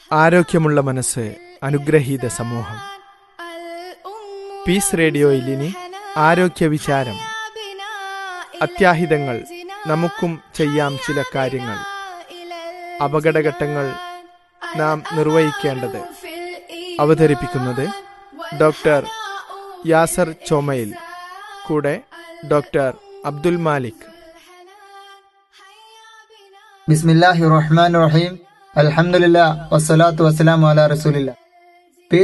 ആരോഗ്യമുള്ള മനസ്സ് അനുഗ്രഹീത സമൂഹം പീസ് റേഡിയോയിൽ ഇനി ആരോഗ്യ വിചാരം അത്യാഹിതങ്ങൾ നമുക്കും ചെയ്യാം ചില കാര്യങ്ങൾ അപകടഘട്ടങ്ങൾ നാം നിർവഹിക്കേണ്ടത് അവതരിപ്പിക്കുന്നത് ഡോക്ടർ യാസർ ചോമയിൽ കൂടെ ഡോക്ടർ അബ്ദുൽ മാലിക് ബിസ്മില്ലാഹി റഹ്മാൻ റഹീം അൽഹംദുലില്ലാ വസ്സലാത്തു വസ്സലാമു അലാ റസൂലില്ല